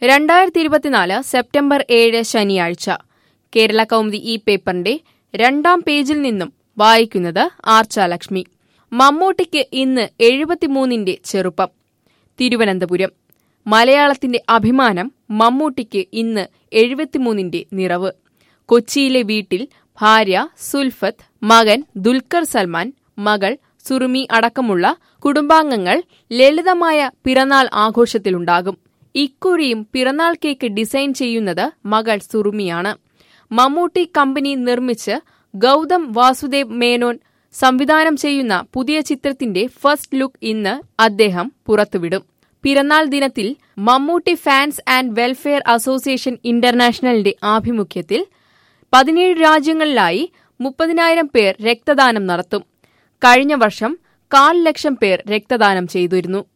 രണ്ടായിരത്തി ഇരുപത്തിനാല് സെപ്റ്റംബർ ഏഴ് ശനിയാഴ്ച കേരള കൗമുദി ഈ പേപ്പറിന്റെ രണ്ടാം പേജിൽ നിന്നും വായിക്കുന്നത് ആർച്ചാലക്ഷ്മി മമ്മൂട്ടിക്ക് ഇന്ന് എഴുപത്തിമൂന്നിന്റെ ചെറുപ്പം തിരുവനന്തപുരം മലയാളത്തിന്റെ അഭിമാനം മമ്മൂട്ടിക്ക് ഇന്ന് എഴുപത്തിമൂന്നിന്റെ നിറവ് കൊച്ചിയിലെ വീട്ടിൽ ഭാര്യ സുൽഫത്ത് മകൻ ദുൽഖർ സൽമാൻ മകൾ സുറുമി അടക്കമുള്ള കുടുംബാംഗങ്ങൾ ലളിതമായ പിറന്നാൾ ആഘോഷത്തിലുണ്ടാകും ഇക്കുറിയും പിറന്നാൾ കേക്ക് ഡിസൈൻ ചെയ്യുന്നത് മകൾ സുറുമിയാണ് മമ്മൂട്ടി കമ്പനി നിർമ്മിച്ച് ഗൗതം വാസുദേവ് മേനോൻ സംവിധാനം ചെയ്യുന്ന പുതിയ ചിത്രത്തിന്റെ ഫസ്റ്റ് ലുക്ക് ഇന്ന് അദ്ദേഹം പുറത്തുവിടും പിറന്നാൾ ദിനത്തിൽ Mammootty fans and welfare association ഇന്റർനാഷണലിന്റെ ആഭിമുഖ്യത്തിൽ പതിനേഴ് രാജ്യങ്ങളിലായി മുപ്പതിനായിരം പേർ രക്തദാനം നടത്തും കഴിഞ്ഞ വർഷം കാൽ ലക്ഷം പേർ രക്തദാനം ചെയ്തിരുന്നു